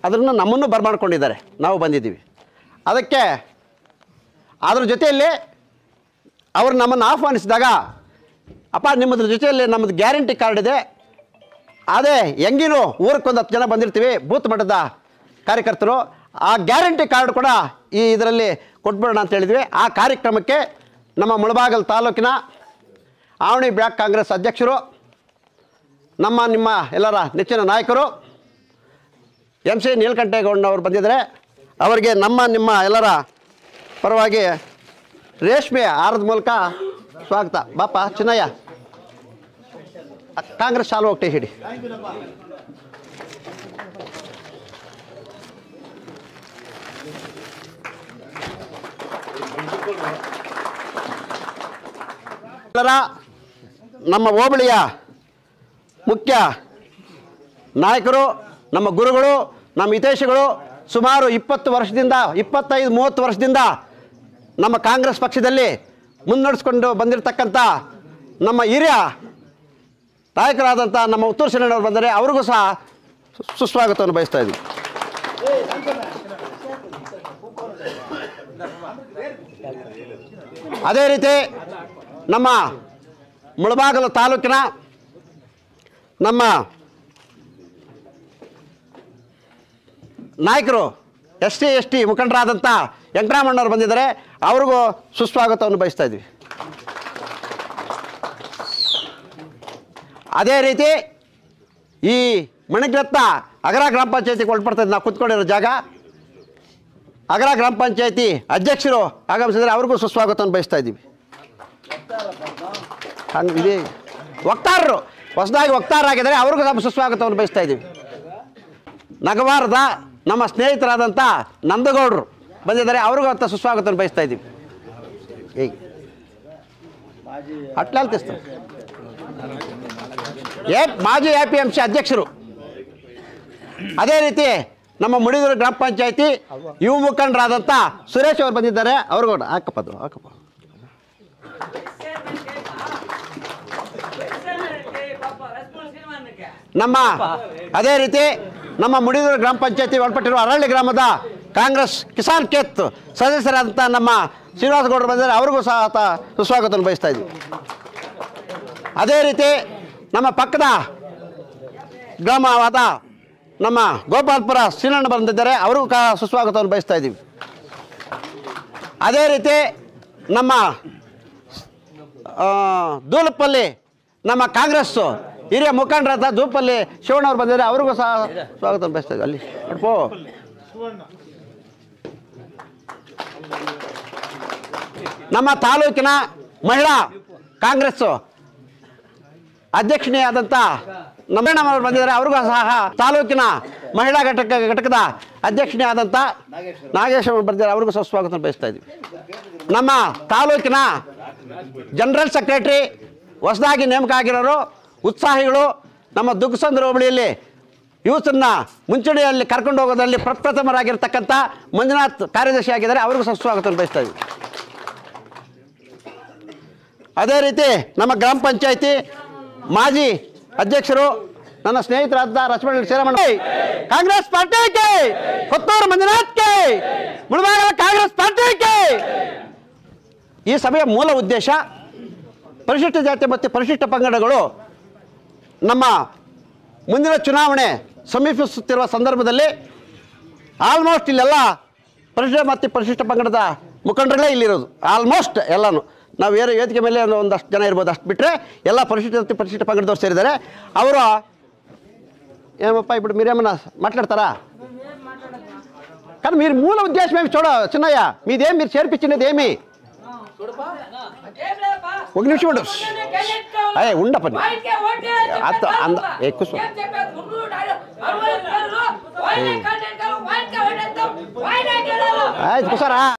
ಅದನ್ನು ನಮ್ಮನ್ನು ಬರಮಾಡ್ಕೊಂಡಿದ್ದಾರೆ ನಾವು ಬಂದಿದ್ದೀವಿ ಅದಕ್ಕೆ ಅದ್ರ ಜೊತೆಯಲ್ಲಿ ಅವರು ನಮ್ಮನ್ನು ಆಹ್ವಾನಿಸಿದಾಗ ಅಪ್ಪ ನಿಮ್ಮದ್ರ ಜೊತೆಯಲ್ಲಿ ನಮ್ಮದು ಗ್ಯಾರಂಟಿ ಕಾರ್ಡ್ ಇದೆ ಅದೇ ಹೆಂಗಿನೂ ಊರಕ್ಕೊಂದು ಹತ್ತು ಜನ ಬಂದಿರ್ತೀವಿ ಬೂತ್ ಮಟ್ಟದ ಕಾರ್ಯಕರ್ತರು ಆ ಗ್ಯಾರಂಟಿ ಕಾರ್ಡ್ ಕೂಡ ಈ ಇದರಲ್ಲಿ ಕೊಟ್ಬಿಡೋಣ ಅಂತ ಹೇಳಿದ್ವಿ ಆ ಕಾರ್ಯಕ್ರಮಕ್ಕೆ ನಮ್ಮ ಮುಳಬಾಗಲ್ ತಾಲೂಕಿನ ಆವಣಿ ಬ್ಲಾಕ್ ಕಾಂಗ್ರೆಸ್ ಅಧ್ಯಕ್ಷರು ನಮ್ಮ ನಿಮ್ಮ ಎಲ್ಲರ ನೆಚ್ಚಿನ ನಾಯಕರು ಎಂ ಸಿ ನೀಲಕಂಠೇಗೌಡನವರು ಬಂದಿದ್ದಾರೆ ಅವರಿಗೆ ನಮ್ಮ ನಿಮ್ಮ ಎಲ್ಲರ ಪರವಾಗಿ ರೇಷ್ಮೆ ಆರದ ಮೂಲಕ ಸ್ವಾಗತ ಬಾಪ ಚಿನ್ನಯ್ಯ ಕಾಂಗ್ರೆಸ್ ಶಾಲು ಹೋಗ್ತೇ ಹಿಡಿ ಎಲ್ಲರ ನಮ್ಮ ಹೋಬಳಿಯ ಮುಖ್ಯ ನಾಯಕರು ನಮ್ಮ ಗುರುಗಳು ನಮ್ಮ ಹಿತೈಷಿಗಳು ಸುಮಾರು ಇಪ್ಪತ್ತು ವರ್ಷದಿಂದ ಇಪ್ಪತ್ತೈದು ಮೂವತ್ತು ವರ್ಷದಿಂದ ನಮ್ಮ ಕಾಂಗ್ರೆಸ್ ಪಕ್ಷದಲ್ಲಿ ಮುನ್ನಡೆಸ್ಕೊಂಡು ಬಂದಿರತಕ್ಕಂಥ ನಮ್ಮ ಹಿರಿಯ ನಾಯಕರಾದಂಥ ನಮ್ಮ ಉತ್ತೂರು ಸೇನಣ್ಣವ್ರು ಬಂದರೆ ಅವ್ರಿಗೂ ಸಹ ಸು- ಸುಸ್ವಾಗತವನ್ನು ಬಯಸ್ತಾ ಇದ್ವಿ ಅದೇ ರೀತಿ ನಮ್ಮ ಮುಳಬಾಗಲು ತಾಲೂಕಿನ ನಮ್ಮ ನಾಯಕರು ಎಸ್ ಟಿ ಎಸ್ ಟಿ ಮುಖಂಡರಾದಂಥ ವೆಂಕಟರಾಮಣ್ಣವ್ರು ಬಂದಿದ್ದಾರೆ ಅವ್ರಿಗೂ ಸುಸ್ವಾಗತವನ್ನು ಬಯಸ್ತಾ ಇದ್ವಿ ಅದೇ ರೀತಿ ಈ ಮಣಿಗ್ರತ್ನ ಅಗರ ಗ್ರಾಮ ಪಂಚಾಯತಿಗೆ ಒಳಪಡ್ತದೆ ನಾವು ಕುತ್ಕೊಂಡಿರೋ ಜಾಗ ಅಗರ ಗ್ರಾಮ ಪಂಚಾಯತಿ ಅಧ್ಯಕ್ಷರು ಆಗಮಿಸಿದರೆ ಅವ್ರಿಗೂ ಸುಸ್ವಾಗತವನ್ನು ಬಯಸ್ತಾ ಇದ್ದೀವಿ ಹಂಗೆ ಇದೆ ವಕ್ತಾರರು ಹೊಸದಾಗಿ ವಕ್ತಾರರಾಗಿದ್ದಾರೆ ಅವ್ರಿಗೂ ನಮ್ಮ ಸುಸ್ವಾಗತವನ್ನು ಬಯಸ್ತಾ ಇದ್ದೀವಿ ನಗವಾರದ ನಮ್ಮ ಸ್ನೇಹಿತರಾದಂಥ ನಂದಗೌಡರು ಬಂದಿದ್ದಾರೆ ಅವ್ರಿಗೂ ಅಂತ ಸುಸ್ವಾಗತವನ್ನು ಬಯಸ್ತಾ ಇದ್ದೀವಿ ಹೇಗೆ ಅಟ್ಲಾಲ್ ತೆಸ್ತ ಎ ಮಾಜಿ ಎ ಪಿ ಎಂ ಸಿ ಅಧ್ಯಕ್ಷರು ಅದೇ ರೀತಿ ನಮ್ಮ ಮುಡಿದೂರು ಗ್ರಾಮ ಪಂಚಾಯತಿ ಯುವ ಮುಖಂಡರಾದಂಥ ಸುರೇಶ್ ಅವರು ಬಂದಿದ್ದಾರೆ ಅವ್ರಿಗೂ ಹಾಕಪ್ಪ ಅದು ಹಾಕಪ್ಪ ನಮ್ಮ ಅದೇ ರೀತಿ ನಮ್ಮ ಮುಡಿದೂರು ಗ್ರಾಮ ಪಂಚಾಯತಿ ಒಳಪಟ್ಟಿರುವ ಅರಳ್ಳಿ ಗ್ರಾಮದ ಕಾಂಗ್ರೆಸ್ ಕಿಸಾನ್ ಕೇತ್ ಸದಸ್ಯರಾದಂಥ ನಮ್ಮ ಶ್ರೀನಿವಾಸ ಗೌಡರು ಬಂದರೆ ಅವ್ರಿಗೂ ಸಹ ಆತ ಸುಸ್ವಾಗತವನ್ನು ಬಯಸ್ತಾ ಇದ್ವಿ ಅದೇ ರೀತಿ ನಮ್ಮ ಪಕ್ಕದ ಗ್ರಾಮವಾದ ನಮ್ಮ ಗೋಪಾಲ್ಪುರ ಶ್ರೀನಣ್ಣ ಬಂದಿದ್ದಾರೆ ಅವ್ರಿಗೂ ಕಾ ಸುಸ್ವಾಗತವನ್ನು ಬಯಸ್ತಾ ಇದ್ದೀವಿ ಅದೇ ರೀತಿ ನಮ್ಮ ಆ, ದೂಲಪಲ್ಲಿ ನಮ್ಮ ಕಾಂಗ್ರೆಸ್ಸು ಹಿರಿಯ ಮುಖಂಡರಾದ ದೂಪಲ್ಲಿ ಶಿವಣ್ಣವ್ರು ಬಂದಿದ್ದಾರೆ ಅವ್ರಿಗೂ ಸಹ ಸ್ವಾಗತ ಬಯಸ್ತಾ ಇದ್ದೀವಿ ಅಲ್ಲಿ ನೋಡ್ಪೋ ನಮ್ಮ ತಾಲೂಕಿನ ಮಹಿಳಾ ಕಾಂಗ್ರೆಸ್ಸು ಅಧ್ಯಕ್ಷನೇ ಆದಂಥ ನಮ್ಮಣ್ಣವರು ಬಂದಿದ್ದಾರೆ ಅವ್ರಿಗೂ ಸಹ ತಾಲೂಕಿನ ಮಹಿಳಾ ಘಟಕ ಘಟಕದ ಅಧ್ಯಕ್ಷನೇ ಆದಂಥ ನಾಗೇಶ್ ಅವರು ಬಂದಿದ್ದಾರೆ ಅವ್ರಿಗೂ ಸಹ ಸ್ವಾಗತ ಬಯಸ್ತಾ ಇದ್ದೀವಿ ನಮ್ಮ ತಾಲೂಕಿನ ಜನರಲ್ ಸೆಕ್ರೆಟ್ರಿ ಹೊಸದಾಗಿ ನೇಮಕ ಆಗಿರೋರು ಉತ್ಸಾಹಿಗಳು ನಮ್ಮ ದುಗ್ಸಂದ್ರ ಹೋಬಳಿಯಲ್ಲಿ ಯೂತ್ನ ಮುಂಚೂಣಿಯಲ್ಲಿ ಕರ್ಕೊಂಡು ಹೋಗೋದ್ರಲ್ಲಿ ಪ್ರಪ್ರಥಮರಾಗಿರ್ತಕ್ಕಂಥ ಮಂಜುನಾಥ್ ಕಾರ್ಯದರ್ಶಿ ಆಗಿದ್ದಾರೆ ಅವ್ರಿಗೂ ಸಹ ಸ್ವಾಗತ ಬಯಸ್ತಾ ಇದ್ದೀವಿ ಅದೇ ರೀತಿ ನಮ್ಮ ಗ್ರಾಮ ಪಂಚಾಯತಿ ಮಾಜಿ ಅಧ್ಯಕ್ಷರು ನನ್ನ ಸ್ನೇಹಿತರಾದ ರಚಮಣ ಶ್ರೀರಾಮಣ್ಣ ಕಾಂಗ್ರೆಸ್ ಪಾರ್ಟಿಗೆ ಕೊತ್ತೂರು ಮಂಜುನಾಥ್ಗೆ ಮುಳಬಾಗಲ ಕಾಂಗ್ರೆಸ್ ಪಾರ್ಟಿಗೆ ಈ ಸಭೆಯ ಮೂಲ ಉದ್ದೇಶ ಪರಿಶಿಷ್ಟ ಜಾತಿ ಮತ್ತು ಪರಿಶಿಷ್ಟ ಪಂಗಡಗಳು ನಮ್ಮ ಮುಂದಿನ ಚುನಾವಣೆ ಸಮೀಪಿಸುತ್ತಿರುವ ಸಂದರ್ಭದಲ್ಲಿ ಆಲ್ಮೋಸ್ಟ್ ಇಲ್ಲೆಲ್ಲ ಪರಿಶಿಷ್ಟ ಮತ್ತು ಪರಿಶಿಷ್ಟ ಪಂಗಡದ ಮುಖಂಡರುಗಳೇ ಇಲ್ಲಿರೋದು ಆಲ್ಮೋಸ್ಟ್ ಎಲ್ಲನೂ ನಾವು ಬೇರೆ ವೇದಿಕೆ ಮೇಲೆ ಒಂದು ಒಂದಷ್ಟು ಜನ ಇರ್ಬೋದು ಅಷ್ಟು ಬಿಟ್ಟರೆ ಎಲ್ಲ ಪರಿಶಿಷ್ಟ ಜಾತಿ ಪರಿಶಿಷ್ಟ ಪಂಗಡದವ್ರು ಸೇರಿದ್ದಾರೆ ಅವರು ఏమప్పా ఇప్పుడు మీరేమన్నా మాట్లాడతారా కానీ మీరు మూల ఉద్దేశం ఏమి చూడ చిన్నయ్య మీదేం మీరు చేర్పించినది ఏమి ఒక నిమిషం ఉండు అయ్యే ఉండ పని అత్త అంద ఎక్కువ స్వ- ఎక్కువ కూర్చోరా